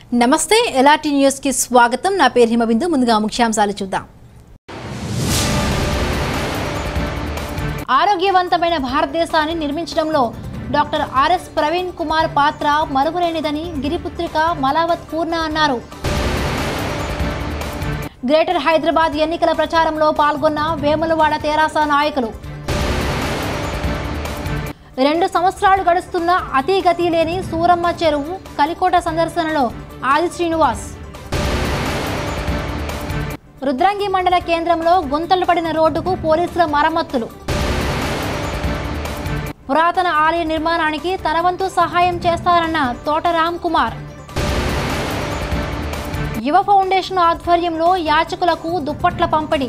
నమస్తే ఎలాంటి న్యూస్ కి స్వాగతం నా పేరు హిమబిందు ముందుగా ముఖ్యాంశాలు చూద్దాం ఆరోగ్యవంతమైన భారతదేశాన్ని నిర్మించడంలో డాక్టర్ ఆర్ఎస్ ప్రవీణ్ కుమార్ పాత్ర మరుపులేనిదని గిరిపుత్రిక మలావత్ పూర్ణ అన్నారు గ్రేటర్ హైదరాబాద్ ఎన్నికల ప్రచారంలో పాల్గొన్న వేములవాడ తెరాస నాయకులు రెండు సంవత్సరాలు గడుస్తున్న అతి గతి లేని సూరమ్మ చెరువు కలికోట సందర్శనలో ఆది శ్రీనివాస్ రుద్రంగి మండల కేంద్రంలో గుంతలు పడిన రోడ్డుకు పోలీసుల మరమ్మతులు పురాతన ఆలయ నిర్మాణానికి తన వంతు సహాయం చేస్తారన్న తోట రామ్ కుమార్ యువ ఫౌండేషన్ ఆధ్వర్యంలో యాచకులకు దుప్పట్ల పంపిణీ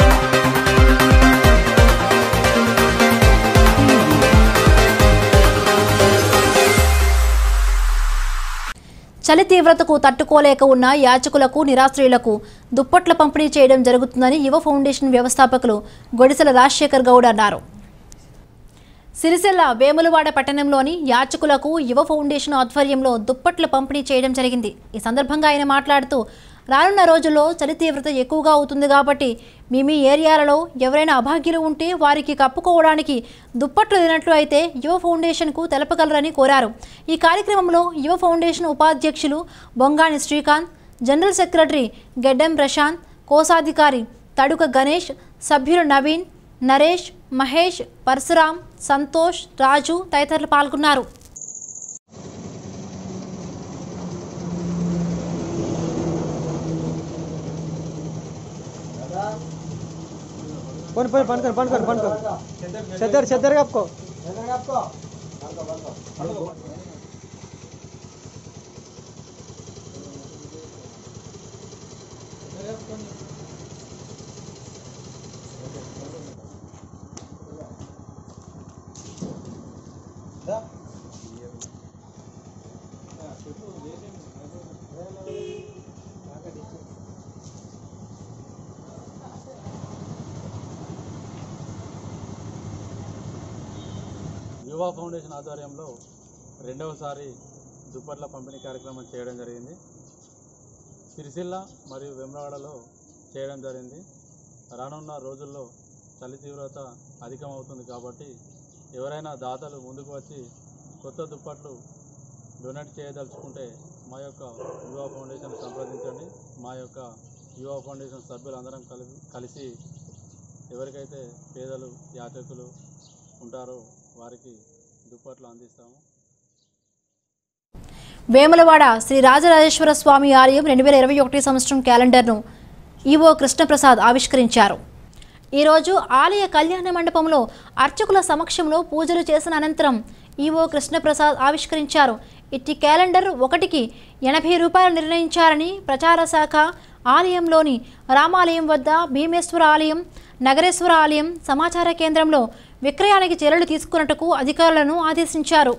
చలి తీవ్రతకు తట్టుకోలేక ఉన్న యాచకులకు నిరాశ్రయులకు దుప్పట్ల పంపిణీ చేయడం జరుగుతుందని యువ ఫౌండేషన్ వ్యవస్థాపకులు గొడిసెల రాజశేఖర్ గౌడ్ అన్నారు సిరిసిల్ల వేములవాడ పట్టణంలోని యాచకులకు యువ ఫౌండేషన్ ఆధ్వర్యంలో దుప్పట్లు పంపిణీ చేయడం జరిగింది ఈ సందర్భంగా ఆయన మాట్లాడుతూ రానున్న రోజుల్లో చలి తీవ్రత ఎక్కువగా అవుతుంది కాబట్టి మీ మీ ఏరియాలలో ఎవరైనా అభాగ్యులు ఉంటే వారికి కప్పుకోవడానికి దుప్పట్లు లేనట్లు అయితే యువ ఫౌండేషన్కు తెలపగలరని కోరారు ఈ కార్యక్రమంలో యువ ఫౌండేషన్ ఉపాధ్యక్షులు బొంగాని శ్రీకాంత్ జనరల్ సెక్రటరీ గెడ్డెం ప్రశాంత్ కోశాధికారి తడుక గణేష్ సభ్యులు నవీన్ నరేష్ మహేష్ పరశురాం సంతోష్ రాజు తదితరులు పాల్గొన్నారు फोन पर बंद कर बंद कर बंद कर चद्दर चद्दर का आपको యువ ఫౌండేషన్ ఆధ్వర్యంలో రెండవసారి దుప్పట్ల పంపిణీ కార్యక్రమం చేయడం జరిగింది సిరిసిల్ల మరియు వెమ్లవాడలో చేయడం జరిగింది రానున్న రోజుల్లో చలి తీవ్రత అధికమవుతుంది కాబట్టి ఎవరైనా దాతలు ముందుకు వచ్చి కొత్త దుప్పట్లు డొనేట్ చేయదలుచుకుంటే మా యొక్క యువ ఫౌండేషన్ సంప్రదించండి మా యొక్క యువ ఫౌండేషన్ సభ్యులందరం కలిసి కలిసి ఎవరికైతే పేదలు యాచకులు ఉంటారో వారికి దుప్పట్లు అందిస్తాము వేములవాడ శ్రీ రాజరాజేశ్వర స్వామి ఆలయం రెండు వేల ఇరవై ఒకటి సంవత్సరం క్యాలెండర్ను ఈవో కృష్ణప్రసాద్ ఆవిష్కరించారు ఈరోజు ఆలయ కళ్యాణ మండపంలో అర్చకుల సమక్షంలో పూజలు చేసిన అనంతరం ఈవో కృష్ణప్రసాద్ ఆవిష్కరించారు ఇట్టి క్యాలెండర్ ఒకటికి ఎనభై రూపాయలు నిర్ణయించారని ప్రచార శాఖ ఆలయంలోని రామాలయం వద్ద భీమేశ్వర ఆలయం నగరేశ్వర ఆలయం సమాచార కేంద్రంలో విక్రయానికి చర్యలు తీసుకున్నట్టుకు అధికారులను ఆదేశించారు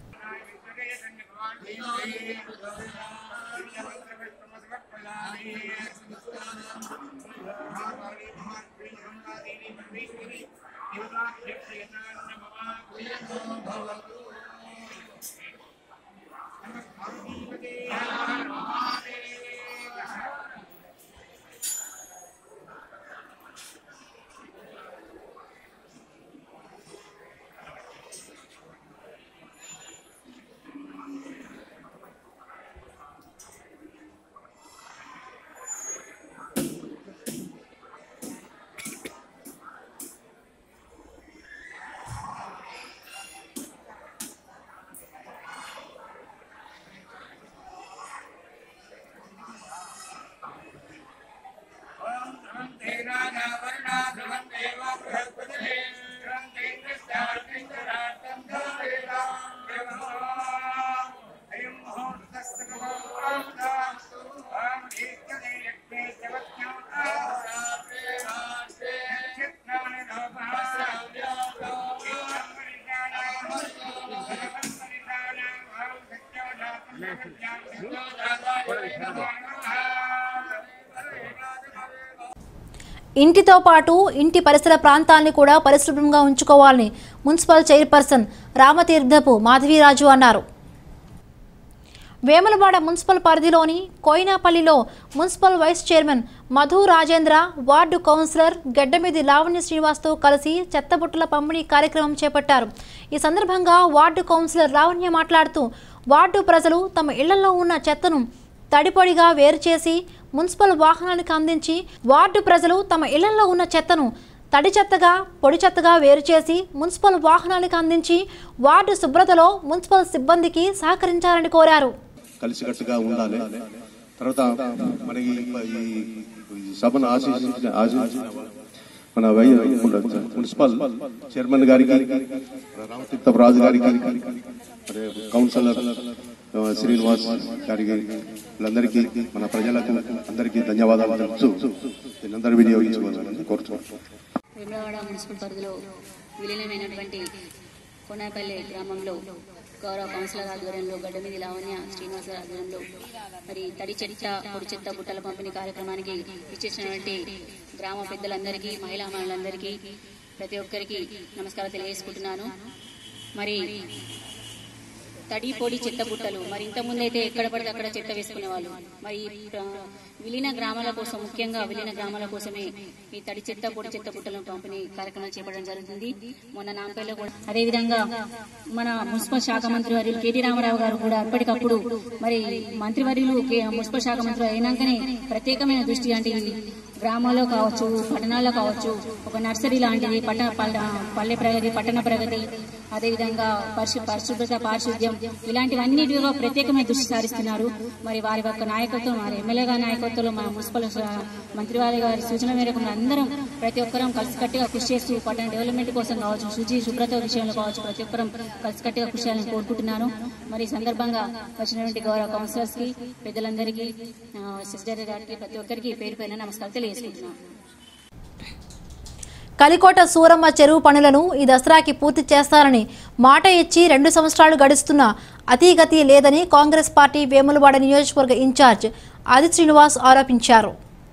ఇంటితో పాటు ఇంటి పరిసర ప్రాంతాల్ని కూడా పరిశుభ్రంగా ఉంచుకోవాలని మున్సిపల్ చైర్పర్సన్ రామతీర్థపు మాధవీరాజు అన్నారు వేములవాడ మున్సిపల్ పరిధిలోని కోయినాపల్లిలో municipal vice chairman Madhu Rajendra ward councillor Geddamidi Lavanya శ్రీనివాస్తో కలిసి చెత్తబుట్టల పంపిణీ కార్యక్రమం చేపట్టారు ఈ సందర్భంగా వార్డు కౌన్సిలర్ లావణ్య మాట్లాడుతూ వార్డు ప్రజలు తమ ఇళ్లలో ఉన్న చెత్తను తడిపొడిగా వేరు చేసి మున్సిపల్ వాహనానికి అందించి వార్డు ప్రజలు తమ ఇళ్లలో ఉన్న చెత్తను తడి చెత్తగా పొడి చెత్తగా వేరు చేసి మున్సిపల్ వాహనానికి అందించి వార్డు శుభ్రతలో మున్సిపల్ సిబ్బందికి సహకరించాలని కోరారు కలిసికట్టుగా ఉండాలి తర్వాత మనకి ఈ ఈ సభను ఆశీర్వదించిన ఆశీర్వదించిన మన వై మున్సిపల్ చైర్మన్ గారికి రామతీర్థ రాజు గారికి మరి కౌన్సిలర్ ఆ, శ్రీనివాస్ గారికి వీళ్ళందరికీ మన ప్రజలకు అందరికీ ధన్యవాదాలు తెలుపుతూ దీనందరూ వినియోగించుకోవాలని కోరుతున్నాను వేములవాడ మున్సిపల్ పరిధిలో విలీనమైనటువంటి కొనాపల్లి గ్రామంలో గౌరవ కౌన్సిలర్ ఆధ్వర్యంలో గడ్డమీది లావణ్య శ్రీనివాస ఆధ్వర్యంలో మరి తడి చెత్త పొడి చెత్త బుట్టల పంపిణీ కార్యక్రమానికి ఇచ్చేసినటువంటి గ్రామ పెద్దలందరికీ మహిళా మహిళలందరికీ ప్రతి ఒక్కరికి నమస్కారం తెలియజేసుకుంటున్నాను మరి తడి పొడి చెత్త బుట్టలు మరి ఇంతకుముందు అయితే ఎక్కడ పడితే అక్కడ చెత్త వేసుకునేవాళ్ళు మరి ఈ ప్ర- విలీన గ్రామాల కోసం ముఖ్యంగా విలీన గ్రామాల కోసమే ఈ తడి చెత్త పొడి చెత్త బుట్టలను పంపిణీ కార్యక్రమం చేపట్టడం జరుగుతుంది మొన్న నాంపల్లిలో కూడా అదేవిధంగా మన మున్సిపల్ శాఖ మంత్రి వర్యులు కేటీ రామారావు గారు కూడా ఎప్పటికప్పుడు మరి మంత్రి వర్యులు కే- మున్సిపల్ శాఖ మంత్రి అయినాకనే ప్రత్యేకమైన దృష్టి అంటే ఈ గ్రామాల్లో కావచ్చు పట్టణాల్లో కావచ్చు ఒక నర్సరీ లాంటిది పట్టణ పల్ల- పల్లె ప్రగతి పట్టణ ప్రగతి అదేవిధంగా పరిశు పరిశుభ్రత పారిశుద్ధ్యం ఇలాంటివన్నిటిలో ప్రత్యేకమైన దృష్టి సారిస్తున్నారు మరి వారి యొక్క నాయకత్వం వారి ఎమ్మెల్యే గారి నాయకత్వంలో మన మున్సిపల్ స- మంత్రి వారి గారి సూచన మేరకు మన అందరం ప్రతి ఒక్కరం కలిసికట్టుగా కృషి చేస్తూ పట్టణ డెవలప్మెంట్ కోసం కావచ్చు శుచి శుభ్రత విషయంలో కావచ్చు ప్రతి ఒక్కరం కలిసికట్టుగా కృషి చేయాలని కోరుకుంటున్నాను మరి ఈ సందర్భంగా వచ్చినటువంటి గౌరవ కౌన్సిలర్స్ కి పెద్దలందరికీ ఆ, సెక్రటరీ గారికి ప్రతి ఒక్కరికి పేరు పైన నమస్కారం తెలియజేసుకుంటున్నాను కలికోట సూరమ్మ చెరువు పనులను ఈ దసరాకి పూర్తి చేస్తారని మాట ఇచ్చి రెండు సంవత్సరాలు గడుస్తున్నా అతీగతి లేదని కాంగ్రెస్ పార్టీ వేములవాడ నియోజకవర్గ ఇన్ఛార్జ్ ఆది శ్రీనివాస్ ఆరోపించారు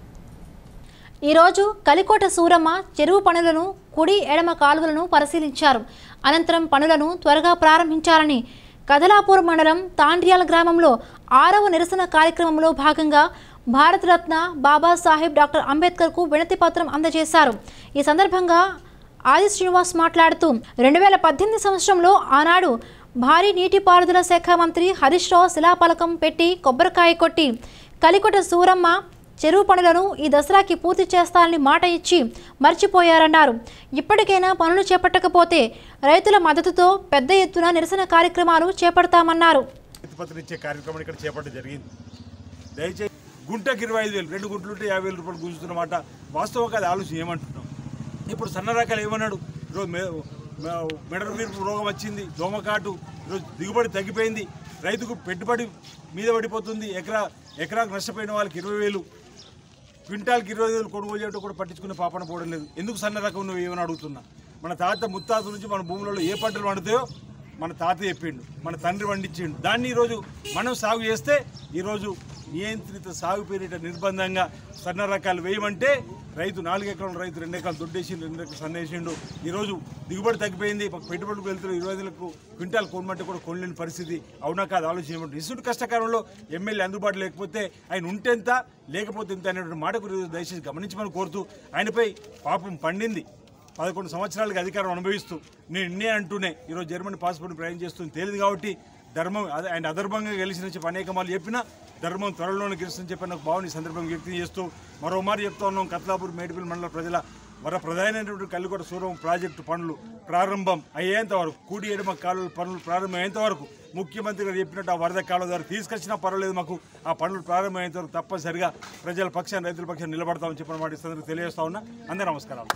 ఈరోజు కలికోట సూరమ్మ చెరువు పనులను కుడి ఎడమ కాలువలను పరిశీలించారు అనంతరం పనులను త్వరగా ప్రారంభించాలని కదలాపూర్ మండలం తాండ్రియాల గ్రామంలో ఆరవ నిరసన కార్యక్రమంలో భాగంగా భారతరత్న బాబాసాహెబ్ డాక్టర్ అంబేద్కర్కు వినతి పత్రం అందజేశారు ఈ సందర్భంగా ఆది శ్రీనివాస్ మాట్లాడుతూ రెండు వేల పద్దెనిమిది సంవత్సరంలో ఆనాడు భారీ నీటిపారుదల శాఖ మంత్రి హరీష్ రావు శిలాఫలకం పెట్టి కొబ్బరికాయ కొట్టి కలికొట సూరమ్మ చెరువు పనులను ఈ దసరాకి పూర్తి చేస్తారని మాట ఇచ్చి మర్చిపోయారన్నారు ఇప్పటికైనా పనులు చేపట్టకపోతే రైతుల మద్దతుతో పెద్ద ఎత్తున నిరసన కార్యక్రమాలు చేపడతామన్నారు పత్రం ఇచ్చే కార్యక్రమం ఇక్కడ చేపట్టడం జరిగింది దయచేసి గుంటకి ఇరవై ఐదు వేలు రెండు గుంటలు ఉంటే యాభై వేల రూపాయలు గుంజుతున్నమాట వాస్తవంగా అది ఆలోచన ఏమంటున్నాం ఇప్పుడు సన్న రకాలు ఏమన్నాడు ఈరోజు మె- మె- మెడల వీర్పు రోగం వచ్చింది దోమకాటు ఈరోజు దిగుబడి తగ్గిపోయింది రైతుకు పెట్టుబడి మీద పడిపోతుంది ఎకరా ఎకరాకు నష్టపోయిన వాళ్ళకి ఇరవై వేలు క్వింటాల్కి ఇరవై వేలు కొనుగోలు చేయడం కూడా పట్టించుకునే పాపన పోవడం లేదు ఎందుకు సన్న రకం నువ్వు ఏమని అడుగుతున్నా మన తాత ముత్తాత నుంచి మన భూములలో ఏ పంటలు పండుతాయో మన తాత చెప్పిండు మన తండ్రి పండించిండు దాన్ని ఈరోజు మనం సాగు చేస్తే ఈరోజు నియంత్రిత సాగు పేరిట నిర్బంధంగా సన్న రకాలు వేయమంటే రైతు నాలుగు ఎకరాల రైతు రెండు ఎకరాలు దొడ్డేసిండు రెండు ఎకరాలు సన్నేసిండు ఈరోజు దిగుబడి తగ్గిపోయింది మాకు పెట్టుబడులకు వెళ్తున్న ఇరవై ఐదులకు క్వింటాల్ కొనమంటే కూడా కొనలేని పరిస్థితి అవునా కాదు ఆలోచన ఏమంటారు ఇసుడు కష్టకాలంలో ఎమ్మెల్యే అందుబాటు లేకపోతే ఆయన ఉంటెంత లేకపోతే ఎంత అనేటువంటి మాటకు ఈరోజు దయచేసి గమనించమని కోరుతూ ఆయనపై పాపం పండింది పదకొండు సంవత్సరాలుగా అధికారం అనుభవిస్తూ నేను ఇన్నే అంటూనే ఈరోజు జర్మనీ పాస్పోర్ట్ ప్రయాణం చేస్తుంది తేలింది కాబట్టి ధర్మం అదే ఆయన అధర్మంగా గెలిచిన చెప్పి అనేక మార్లు చెప్పినా ధర్మం త్వరలోనే గెలుస్తుందని చెప్పి నాకు భావన ఈ సందర్భంగా వ్యక్తం చేస్తూ మరో మారు చెప్తా ఉన్నాం కత్లాపూర్ మేడిపల్లి మండల ప్రజల వర ప్రధానమైనటువంటి కల్లుకోట సూరం ప్రాజెక్టు పనులు ప్రారంభం అయ్యేంత వరకు కూడి ఎడమ కాలువల పనులు ప్రారంభమయ్యేంత వరకు ముఖ్యమంత్రి గారు చెప్పినట్టు ఆ వరద కాలువ ద్వారా తీసుకొచ్చినా పర్వాలేదు మాకు ఆ పనులు ప్రారంభమయ్యేంత వరకు తప్పనిసరిగా ప్రజల పక్షాన్ని రైతుల పక్షాన్ని నిలబడతామని చెప్పిన మాట ఈ సందర్భంగా తెలియజేస్తా ఉన్నా అందరూ నమస్కారాలు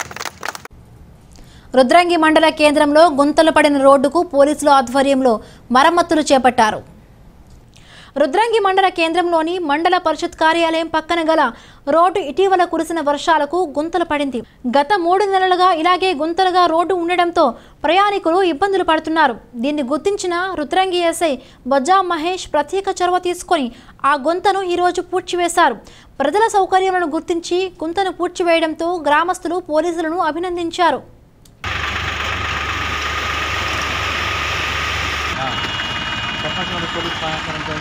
రుద్రంగి మండల కేంద్రంలో గుంతలు పడిన రోడ్డుకు పోలీసుల ఆధ్వర్యంలో మరమ్మతులు చేపట్టారు రుద్రంగి మండల కేంద్రంలోని మండల పరిషత్ కార్యాలయం పక్కన గల రోడ్డు ఇటీవల కురిసిన వర్షాలకు గుంతలు పడింది గత మూడు నెలలుగా ఇలాగే గుంతలుగా రోడ్డు ఉండడంతో ప్రయాణికులు ఇబ్బందులు పడుతున్నారు దీన్ని గుర్తించిన రుద్రంగి ఎస్ఐ బొజ్జా మహేష్ ప్రత్యేక చొరవ తీసుకొని ఆ గుంతను ఈరోజు పూడ్చివేశారు ప్రజల సౌకర్యాలను గుర్తించి గుంతను పూడ్చివేయడంతో గ్రామస్తులు పోలీసులను అభినందించారు చెప్పండి మరి పోలీస్ సహకారంతో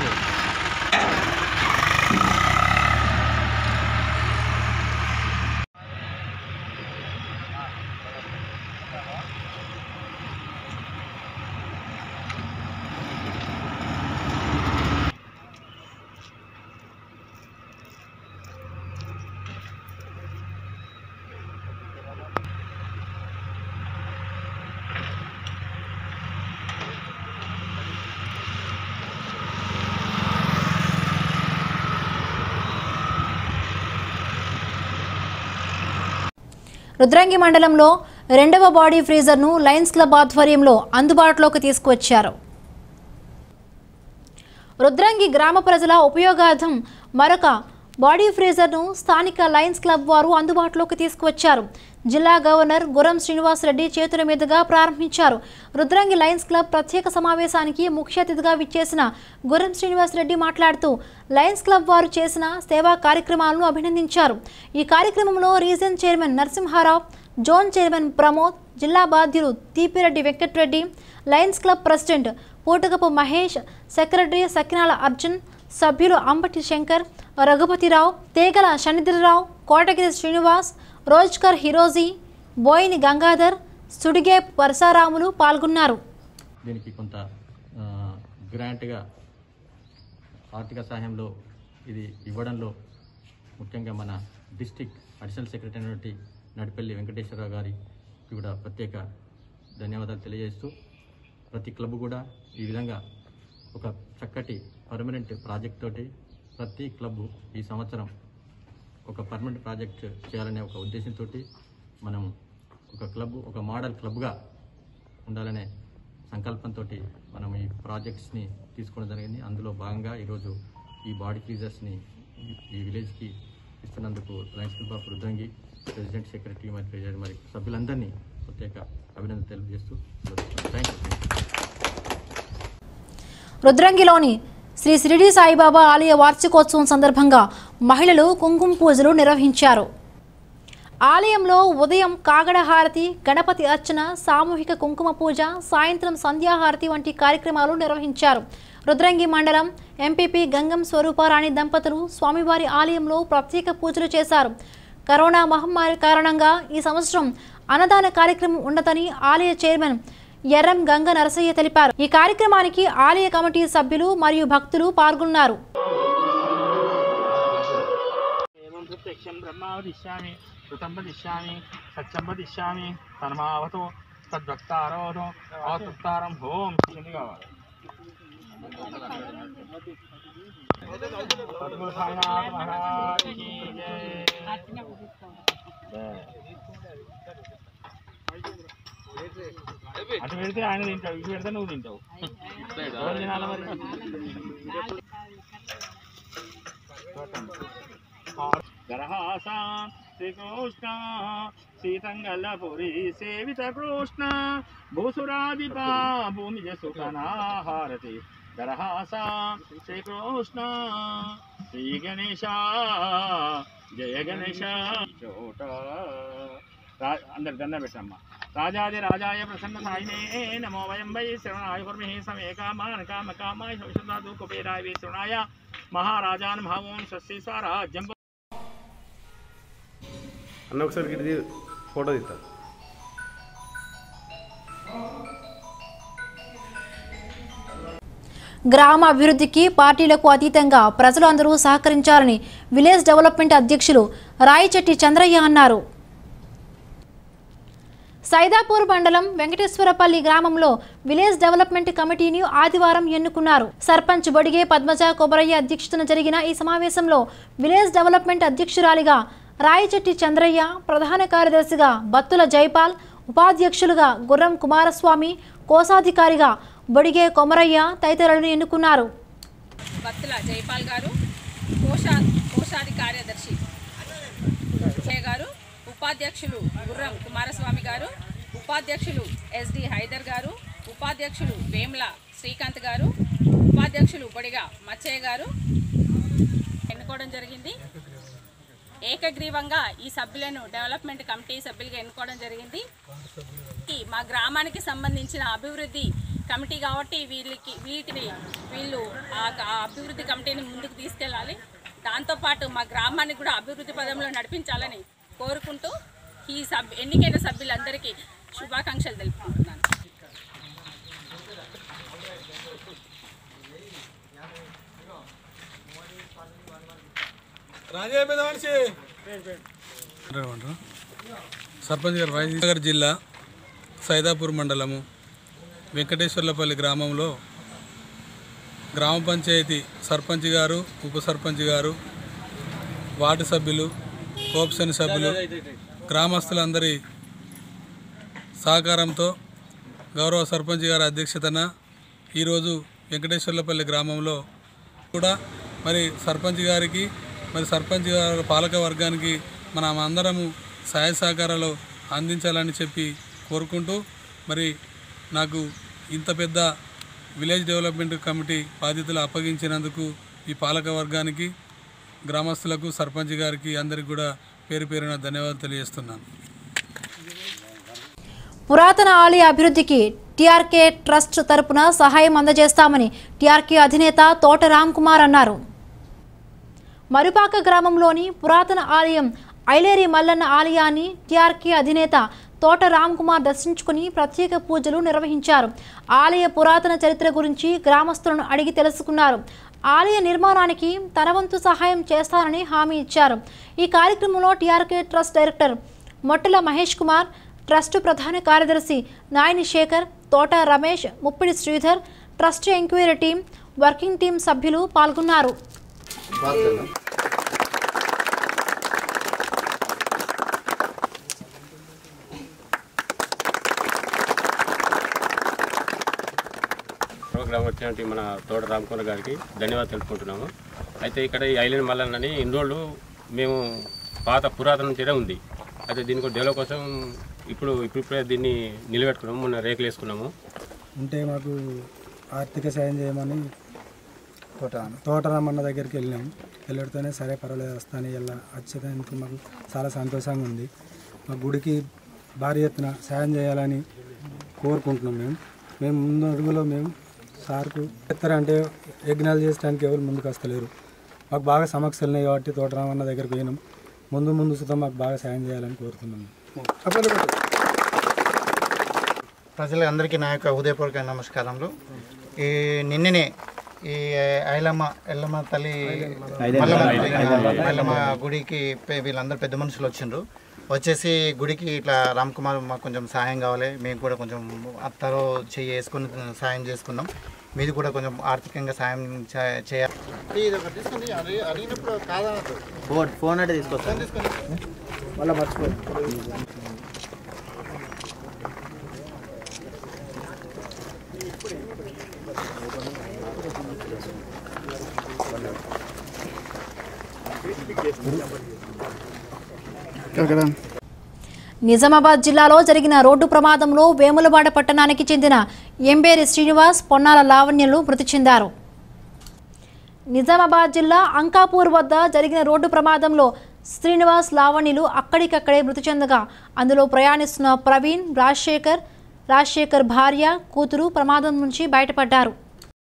రుద్రంగి మండలంలో రెండవ బాడీ ఫ్రీజర్ను లయన్స్ క్లబ్ ఆధ్వర్యంలో అందుబాటులోకి తీసుకువచ్చారు రుద్రంగి గ్రామ ప్రజల ఉపయోగార్థం మరొక బాడీ ఫ్రీజర్ను స్థానిక లయన్స్ క్లబ్ వారు అందుబాటులోకి తీసుకువచ్చారు జిల్లా గవర్నర్ గురం శ్రీనివాస్ రెడ్డి చేతుల మీదుగా ప్రారంభించారు రుద్రంగి లయన్స్ క్లబ్ ప్రత్యేక సమావేశానికి ముఖ్య అతిథిగా విచ్చేసిన గురం శ్రీనివాస్ రెడ్డి మాట్లాడుతూ లయన్స్ క్లబ్ వారు చేసిన సేవా కార్యక్రమాలను అభినందించారు ఈ కార్యక్రమంలో region chairman Narasimha Rao zone chairman Pramod జిల్లా బాధ్యులు Theepireddy Venkata Reddy Lions Club president Pootakapu Mahesh secretary Sakinala Arjun సభ్యులు అంబటి శంకర్ రఘుపతిరావు తేగల శనిధరరావు కోటగిరి శ్రీనివాస్ రోజ్కర్ హిరోజీ బోయిని గంగాధర్ సుడిగే వర్షారాములు పాల్గొన్నారు దీనికి కొంత ఆ, గ్రాంట్గా ఆర్థిక సహాయంలో ఇది ఇవ్వడంలో ముఖ్యంగా మన డిస్టిక్ అడిషనల్ సెక్రటరీ అయినటువంటి నడిపల్లి వెంకటేశ్వరరావు గారికి కూడా ప్రత్యేక ధన్యవాదాలు తెలియజేస్తూ ప్రతి క్లబ్ కూడా ఈ విధంగా ఒక చక్కటి పర్మనెంట్ ప్రాజెక్ట్ తోటి ప్రతి క్లబ్ ఈ సంవత్సరం ఒక పర్మనెంట్ ప్రాజెక్ట్ చేయాలనే ఒక ఉద్దేశంతో మనం ఒక క్లబ్ ఒక మోడల్ క్లబ్గా ఉండాలనే సంకల్పంతో మనం ఈ ప్రాజెక్ట్స్ని తీసుకోవడం జరిగింది అందులో భాగంగా ఈరోజు ఈ బాడీ ఫ్రీజర్స్ని ఈ విలేజ్కి ఇస్తున్నందుకు Lions Club of Rudrangi president secretary మరి ట్రెజరీ మరి సభ్యులందరినీ ప్రత్యేక అభినందన తెలియజేస్తూ థ్యాంక్ యూ రుద్రంగిలోని శ్రీ షిరిడి సాయిబాబా ఆలయ వార్షికోత్సవం సందర్భంగా మహిళలు కుంకుమ పూజలు నిర్వహించారు ఆలయంలో ఉదయం కాగడ హారతి గణపతి అర్చన సామూహిక కుంకుమ పూజ సాయంత్రం సంధ్యాహారతి వంటి కార్యక్రమాలు నిర్వహించారు రుద్రంగి మండలం ఎంపీపీ గంగం స్వరూపారాణి దంపతులు స్వామివారి ఆలయంలో ప్రత్యేక పూజలు చేశారు కరోనా మహమ్మారి కారణంగా ఈ సంవత్సరం అన్నదాన కార్యక్రమం ఉండదని ఆలయ చైర్మన్ ఎర్రం గంగ నరసయ్య తెలిపారు ఈ కార్యక్రమానికి ఆలయ కమిటీ సభ్యులు మరియు భక్తులు పాల్గొన్నారు एवं प्रत्यक्षं ब्रह्मा वदिष्यामि ऋतं वदिष्यामि सत्यं वदिष्याమి తన్మావతో తద్వక్తారోధో అవతుక్తారం హోం ఇది కావాలి సద్గురు సాయినాథ్ మహారాజ్ కీ జై. అటు పెడితే ఆయన తింటావు ఇటు పెడితే నువ్వు తింటావు ఎవరు తినాలి మరి గరహాస శ్రీకృష్ణ సీతంగల్లపురి సేవిత కృష్ణ భూసురాదిపా భూమిజ సుఖనాహారతి గరహాస శ్రీకృష్ణ శ్రీ గణేశ జయ గణేశ చోట రా- అందరు దండ పెట్టమ్మా రాజాది రాజాయ ప్రసన్న సాయినే నమో వయం వై శరణాయ కుర్మి సమే కామాన్ కామ కామాయ శౌషధాదు కుబేరాయ వే శరణాయ మహారాజాన్ భావం స్వస్తి స్వరాజ్యం అన్న ఒకసారి ఇది ఫోటో తీస్తా గ్రామ అభివృద్ధికి పార్టీలకు అతీతంగా ప్రజలు అందరూ సహకరించాలని విలేజ్ డెవలప్మెంట్ అధ్యక్షులు రాయిచెట్టి చంద్రయ్య అన్నారు సైదాపూర్ మండలం వెంకటేశ్వరపల్లి గ్రామంలో విలేజ్ డెవలప్మెంట్ కమిటీని ఆదివారం ఎన్నుకున్నారు సర్పంచ్ బొడిగే పద్మజ కొబరయ్య అధ్యక్షతన జరిగిన ఈ సమావేశంలో విలేజ్ డెవలప్మెంట్ అధ్యక్షురాలిగా రాయిచెట్టి చంద్రయ్య ప్రధాన కార్యదర్శిగా బత్తుల జైపాల్ ఉపాధ్యక్షులుగా గుర్రం కుమారస్వామి కోశాధికారిగా బొడిగే కొమరయ్య తదితరులను ఎన్నుకున్నారు బత్తుల జైపాల్ గారు కోశా కోశాది కార్యదర్శి జయ గారు ఉపాధ్యక్షులు గుర్రం కుమారస్వామి గారు ఉపాధ్యక్షులు ఎస్డి హైదర్ గారు ఉపాధ్యక్షులు వేముల శ్రీకాంత్ గారు ఉపాధ్యక్షులు బొడిగా మచ్చయ్య గారు ఎన్నుకోవడం జరిగింది ఏకగ్రీవంగా ఈ సభ్యులను డెవలప్మెంట్ కమిటీ సభ్యులుగా ఎన్నుకోవడం జరిగింది ఈ మా గ్రామానికి సంబంధించిన అభివృద్ధి కమిటీ కాబట్టి వీళ్ళకి వీటిని వీళ్ళు ఆ ఆ అభివృద్ధి కమిటీని ముందుకు తీసుకెళ్ళాలి దాంతోపాటు మా గ్రామాన్ని కూడా అభివృద్ధి పదంలో నడిపించాలని కోరుకుంటూ ఈ సభ్ ఎన్నికైన సభ్యులందరికీ శుభాకాంక్షలు తెలుపుకుంటున్నాను రాజే పెద్ద మనిషి సర్పంచ్ గారు వైద్యనగర్ జిల్లా సైదాపూర్ మండలము వెంకటేశ్వర్లపల్లి గ్రామంలో గ్రామ పంచాయతీ సర్పంచ్ గారు ఉప సర్పంచ్ గారు వార్డు సభ్యులు కోప్సని సభ్యులు గ్రామస్తులందరి సహకారంతో గౌరవ సర్పంచ్ గారి అధ్యక్షతన ఈరోజు వెంకటేశ్వర్లపల్లి గ్రామంలో కూడా మరి సర్పంచ్ గారికి మరి సర్పంచ్ గారి పాలక వర్గానికి మనం అందరము సహాయ సహకారాలు అందించాలని చెప్పి కోరుకుంటూ మరి నాకు ఇంత పెద్ద విలేజ్ డెవలప్మెంట్ కమిటీ బాధ్యతలు అప్పగించినందుకు ఈ పాలక వర్గానికి గ్రామస్తులకు సర్పంచ్ గారికి అందరికి కూడా పేరు పేరున ధన్యవాదాలు తెలియజేస్తున్నాను పురాతన ఆలయ అభివృద్ధికి టీఆర్కే ట్రస్ట్ తరపున సహాయం అందజేస్తామని టీఆర్కే అధినేత తోట రామ్ కుమార్ అన్నారు మరుపాక గ్రామంలోని పురాతన ఆలయం ఐలేరి మల్లన్న ఆలయాన్ని టీఆర్కే అధినేత తోట రామ్ కుమార్ దర్శించుకుని ప్రత్యేక పూజలు నిర్వహించారు ఆలయ పురాతన చరిత్ర గురించి గ్రామస్తులను అడిగి తెలుసుకున్నారు ఆలయ నిర్మాణానికి తన వంతు సహాయం చేస్తానని హామీ ఇచ్చారు ఈ కార్యక్రమంలో TRK trust director Mottala Mahesh Kumar trust ప్రధాన కార్యదర్శి Nayani Shekar Thota Ramesh Muppidi Sridhar trust enquiry team working team సభ్యులు పాల్గొన్నారు ప్రోగ్రాం వచ్చినటువంటి మన తోట రామకుమార్ గారికి ధన్యవాదాలు తెలుపుకుంటున్నాము అయితే ఇక్కడ ఈ ఐలాండ్ మల్లన్నని ఇన్ని రోజులు మేము పాత పురాతన నుంచే ఉంది అయితే దీనికి డెవలప్ కోసం ఇప్పుడు ఇప్పుడిప్పుడే దీన్ని నిలబెట్టుకున్నాము మొన్న రేకులు వేసుకున్నాము ఉంటే మాకు ఆర్థిక సాయం చేయమని తోట తోటరామన్న దగ్గరికి వెళ్ళాం వెళ్ళడితేనే సరే పర్వాలేదు వస్తాను ఇలా వచ్చేదానికి మాకు చాలా సంతోషంగా ఉంది మా గుడికి భారీ ఎత్తున సాయం చేయాలని కోరుకుంటున్నాం మేము మేము ముందు అడుగులో మేము సార్కు ఎత్తారంటే యజ్ఞాలు చేయడానికి ఎవరు ముందుకు వస్తలేరు మాకు బాగా సమస్యలు ఉన్నాయి కాబట్టి తోటరామన్న దగ్గరికి పోయినాం ముందు ముందు సుతం మాకు బాగా సాయం చేయాలని కోరుతున్నాం ప్రజలందరికీ నా యొక్క హృదయపూర్వక నమస్కారములు ఈ నిన్ననే ఈ ఐలమ్మ ఎల్లమ్మ తల్లి మల్లమ్మ మల్లమ్మ గుడికి పె- వీళ్ళందరూ పెద్ద మనుషులు వచ్చిండ్రు వచ్చేసి గుడికి ఇట్లా రామ్ కుమార్ మాకు కొంచెం సాయం కావాలి మేము కూడా కొంచెం అత్తరో చెయ్యి వేసుకొని సాయం చేసుకున్నాం మీది కూడా కొంచెం ఆర్థికంగా సాయం చే- చేయాలి ఇది ఒకటి తీసుకొని అడిగి- అడిగినప్పుడు కాదనద్దు ఫోన్ ఫోన్ అంటే తీసుకొస్తాను తీసుకొని మళ్ళీ మర్చిపోయి నిజామాబాద్ జిల్లాలో జరిగిన రోడ్డు ప్రమాదంలో వేములవాడ పట్టణానికి చెందిన ఎంబేరి శ్రీనివాస్ పొన్నాల లావణ్యలు మృతి చెందారు నిజామాబాద్ జిల్లా అంకాపూర్ వద్ద జరిగిన రోడ్డు ప్రమాదంలో శ్రీనివాస్ లావణ్యులు అక్కడికక్కడే మృతి చెందగా అందులో ప్రయాణిస్తున్న ప్రవీణ్ రాజశేఖర్ రాజశేఖర్ భార్య కూతురు ప్రమాదం నుంచి బయటపడ్డారు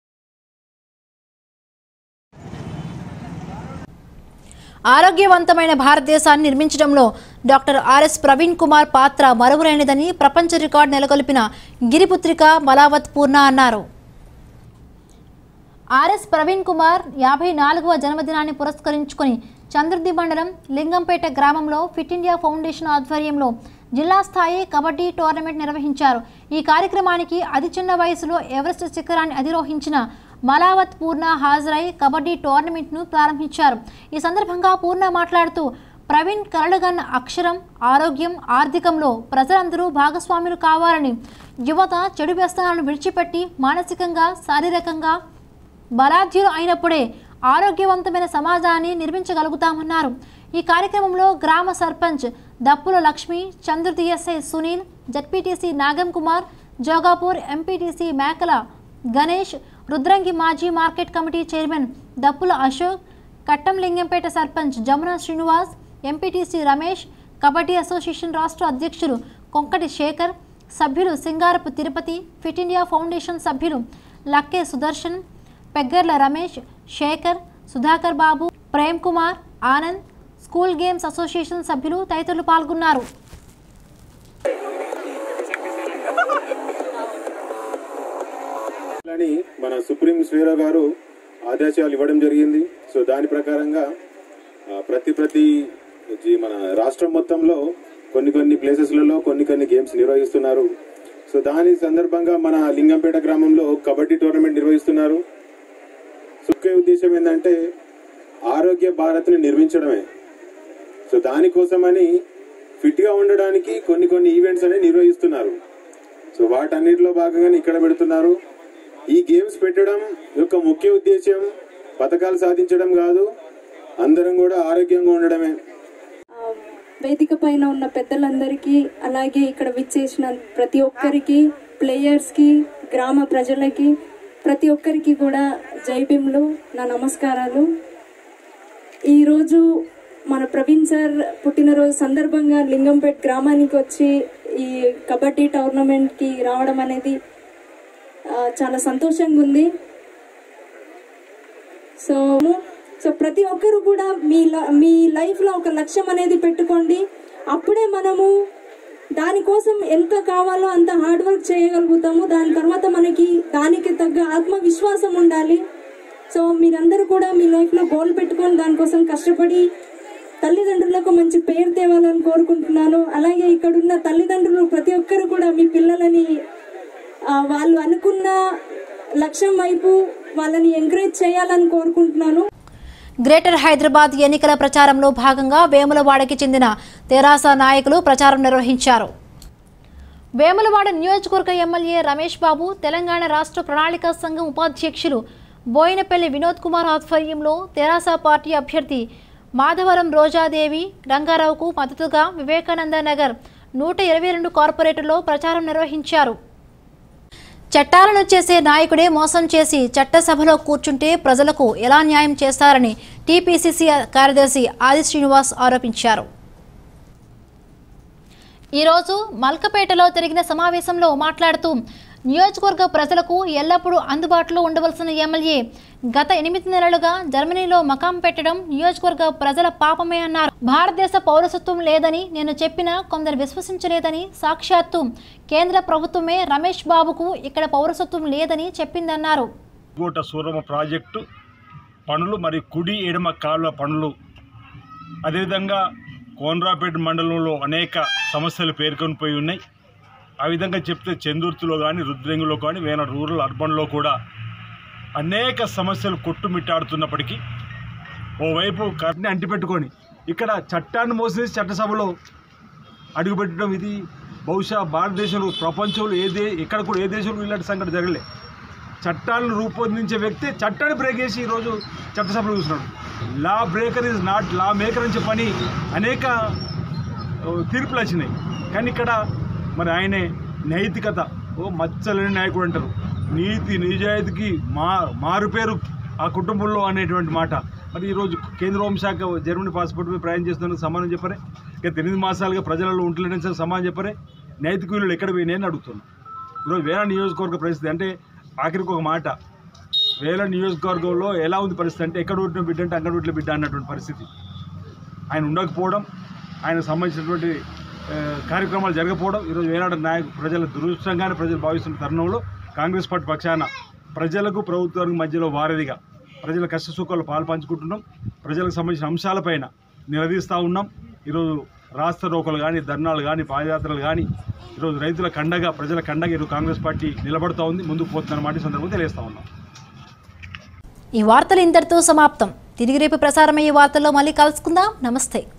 ఆరోగ్యవంతమైన భారతదేశాన్ని నిర్మించడంలో డాక్టర్ ఆర్ఎస్ ప్రవీణ్ కుమార్ పాత్ర మరువురైనదని ప్రపంచ రికార్డు నెలకొల్పిన గిరిపుత్రిక మలావత్ పూర్ణ అన్నారు ఆర్ఎస్ ప్రవీణ్ కుమార్ యాభై నాలుగవ జన్మదినాన్ని పురస్కరించుకొని చంద్రుద్ది మండలం లింగంపేట గ్రామంలో ఫిట్ ఇండియా ఫౌండేషన్ ఆధ్వర్యంలో జిల్లా స్థాయి కబడ్డీ టోర్నమెంట్ నిర్వహించారు ఈ కార్యక్రమానికి అతి చిన్న వయసులో ఎవరెస్ట్ శిఖరాన్ని అధిరోహించిన మలావత్ పూర్ణ హాజరై కబడ్డీ టోర్నమెంట్ను ప్రారంభించారు ఈ సందర్భంగా పూర్ణ మాట్లాడుతూ ప్రవీణ్ కరడుగన్న అక్షరం ఆరోగ్యం ఆర్థికంలో ప్రజలందరూ భాగస్వాములు కావాలని యువత చెడు వ్యసనాలను విడిచిపెట్టి మానసికంగా శారీరకంగా బలాఢ్యులు అయినప్పుడే ఆరోగ్యవంతమైన సమాజాన్ని నిర్మించగలుగుతామన్నారు ఈ కార్యక్రమంలో గ్రామ సర్పంచ్ దప్పుల లక్ష్మి చంద్రుతి SI Sunil ZPTC Nagam Kumar Jogapur MPTC Mekala Ganesh Rudrangi మాజీ market committee chairman Dappula Ashok Kattalingampet sarpanch Jamuna Srinivas MPTC Ramesh kabaddi association రాష్ట్ర అధ్యక్షులు కొంకటి శేఖర్ సభ్యులు Singarapu Tirupati Fit India Foundation సభ్యులు Lakke Sudarshan Peggarla Ramesh Shekar Sudhakar Babu Prem Kumar Anand school games association సభ్యులు తదితరులు పాల్గొన్నారు అని మన సుప్రీం శ్రీరావు గారు ఆదేశాలు ఇవ్వడం జరిగింది సో దాని ప్రకారంగా ఆ, ప్రతి ప్రతి జీ- మన రాష్ట్రం మొత్తంలో కొన్ని కొన్ని ప్లేసెస్లలో కొన్ని కొన్ని గేమ్స్ నిర్వహిస్తున్నారు సో దాని సందర్భంగా మన లింగంపేట గ్రామంలో కబడ్డీ టోర్నమెంట్ నిర్వహిస్తున్నారు సో ముఖ్య ఉద్దేశం ఏంటంటే ఆరోగ్య భారత్ని నిర్మించడమే సో దానికోసమని ఫిట్ గా ఉండడానికి కొన్ని కొన్ని ఈవెంట్స్ అనేవి నిర్వహిస్తున్నారు సో వాటన్నిటిలో భాగంగానే ఇక్కడ పెడుతున్నారు ఈ గేమ్స్ పెట్టడం యొక్క ముఖ్య ఉద్దేశం పథకాలు సాధించడం కాదు అందరం కూడా ఆరోగ్యంగా ఉండడమే వేదిక పైన ఉన్న పెద్దలందరికీ అలాగే ఇక్కడ విచ్చేసిన ప్రతి ఒక్కరికి ప్లేయర్స్కి గ్రామ ప్రజలకి ప్రతి ఒక్కరికి కూడా జై భీమ్లు నా నమస్కారాలు ఈరోజు మన ప్రవీణ్ సార్ పుట్టినరోజు సందర్భంగా లింగంపేట్ గ్రామానికి వచ్చి ఈ కబడ్డీ టోర్నమెంట్కి రావడం అనేది ఆ, చాలా సంతోషంగా ఉంది సో సో ప్రతి ఒక్కరు కూడా మీ ల- మీ లైఫ్లో ఒక లక్ష్యం అనేది పెట్టుకోండి అప్పుడే మనము దానికోసం ఎంత కావాలో అంత హార్డ్ వర్క్ చేయగలుగుతాము దాని తర్వాత మనకి దానికి తగ్గ ఆత్మవిశ్వాసం ఉండాలి సో మీరందరూ కూడా మీ లైఫ్లో గోల్ పెట్టుకొని దానికోసం కష్టపడి తల్లిదండ్రులకు మంచి పేరు తేవాలని కోరుకుంటున్నాను అలాగే ఇక్కడున్న తల్లిదండ్రులు ప్రతి ఒక్కరు కూడా మీ పిల్లలని ఆ, వాళ్ళు అనుకున్న లక్ష్యం వైపు వాళ్ళని ఎంకరేజ్ చేయాలని కోరుకుంటున్నాను గ్రేటర్ హైదరాబాద్ ఎన్నికల ప్రచారంలో భాగంగా వేములవాడకి చెందిన తెరాస నాయకులు ప్రచారం నిర్వహించారు వేములవాడ నియోజకవర్గ ఎమ్మెల్యే రమేష్ బాబు తెలంగాణ రాష్ట్ర ప్రణాళిక సంఘం ఉపాధ్యక్షులు బోయినపల్లి వినోద్ కుమార్ ఆధ్వర్యంలో తెరాస పార్టీ అభ్యర్థి మాధవరం రోజాదేవి రంగారావుకు మద్దతుగా వివేకానంద నగర్ నూట ఇరవై రెండు కార్పొరేటర్లో ప్రచారం నిర్వహించారు చట్టాలను చేసే నాయకుడే మోసం చేసి చట్టసభలో కూర్చుంటే ప్రజలకు ఎలా న్యాయం చేస్తారని టీపీసీసీ కార్యదర్శి ఆది శ్రీనివాస్ ఆరోపించారు ఈరోజు మల్కపేటలో జరిగిన సమావేశంలో మాట్లాడుతూ నియోజకవర్గ ప్రజలకు ఎల్లప్పుడూ అందుబాటులో ఉండవలసిన ఎమ్మెల్యే గత ఎనిమిది నెలలుగా జర్మనీలో మకాం పెట్టడం నియోజకవర్గ ప్రజల పాపమే అన్నారు భారతదేశ పౌరసత్వం లేదని నేను చెప్పినా కొందరు విశ్వసించలేదని సాక్షాత్తు కేంద్ర ప్రభుత్వమే రమేష్ బాబుకు ఇక్కడ పౌరసత్వం లేదని చెప్పిందన్నారు గోట సూరమ ప్రాజెక్టు పనులు మరియు కుడి ఎడమ కాలువ పనులు అదేవిధంగా కోనరాపేట మండలంలో అనేక సమస్యలు పేర్కొని పోయి ఉన్నాయి ఆ విధంగా చెప్తే చందుర్తిలో కానీ రుద్రంగిలో కానీ వేన రూరల్ అర్బన్లో కూడా అనేక సమస్యలు కొట్టుమిట్టాడుతున్నప్పటికీ ఓవైపు కట్ని అంటిపెట్టుకొని ఇక్కడ చట్టాన్ని మోసేసి చట్టసభలో అడుగుపెట్టడం ఇది బహుశా భారతదేశంలో ప్రపంచంలో ఏ దే ఎక్కడ కూడా ఏ దేశంలో ఇలాంటి సంఘటన జరగలే చట్టాలను రూపొందించే వ్యక్తి చట్టాన్ని బ్రేక్ చేసి ఈరోజు చట్టసభలో చూస్తున్నాడు law breaker is not law maker అని చెప్పని అనేక ఆ, తీర్పులు వచ్చినాయి కానీ ఇక్కడ మరి ఆయనే నైతికత ఓ మచ్చలేని నాయకుడు అంటారు నీతి నిజాయితీకి మా మారుపేరు ఆ కుటుంబంలో అనేటువంటి మాట మరి ఈరోజు కేంద్ర హోంశాఖ జర్మనీ పాస్పోర్ట్ మీద ప్రయాణం చేస్తున్నందుకు సమానం చెప్పరే గత ఎనిమిది మాసాలుగా ప్రజలలో ఉంటలేని సార్ సమానం చెప్పరే నైతిక విలువలు ఎక్కడ పోయినాయని అడుగుతున్నాను ఈరోజు వేల నియోజకవర్గ పరిస్థితి అంటే ఆఖరికి ఒక మాట వేల నియోజకవర్గంలో ఎలా ఉంది పరిస్థితి అంటే ఎక్కడ పుట్టిన బిడ్డ అంటే అక్కడ పుట్టిన బిడ్డ అన్నటువంటి పరిస్థితి ఆయన ఉండకపోవడం ఆయన సంబంధించినటువంటి ఆ, కార్యక్రమాలు జరగకపోవడం ఈరోజు వేనాడు నాయకు ప్రజల దురదృష్టంగానే ప్రజలు భావిస్తున్న తరుణంలో కాంగ్రెస్ పార్టీ పక్షాన ప్రజలకు ప్రభుత్వానికి మధ్యలో వారధిగా ప్రజల కష్ట సుఖాలు పాలు పంచుకుంటున్నాం ప్రజలకు సంబంధించిన అంశాలపైన నిలదీస్తూ ఉన్నాం ఈరోజు రాష్ట్ర రోకలు కానీ ధర్నాలు కానీ పాదయాత్రలు కానీ ఈరోజు రైతుల కండగా ప్రజల కండగా ఈరోజు కాంగ్రెస్ పార్టీ నిలబడుతూ ఉంది ముందుకు పోతుందన్నమాట ఈ సందర్భంగా తెలియజేస్తా ఉన్నాం ఈ వార్తలు ఇంతటితో సమాప్తం తిరిగి రేపు ప్రసారమయ్యే వార్తల్లో మళ్ళీ కలుసుకుందాం నమస్తే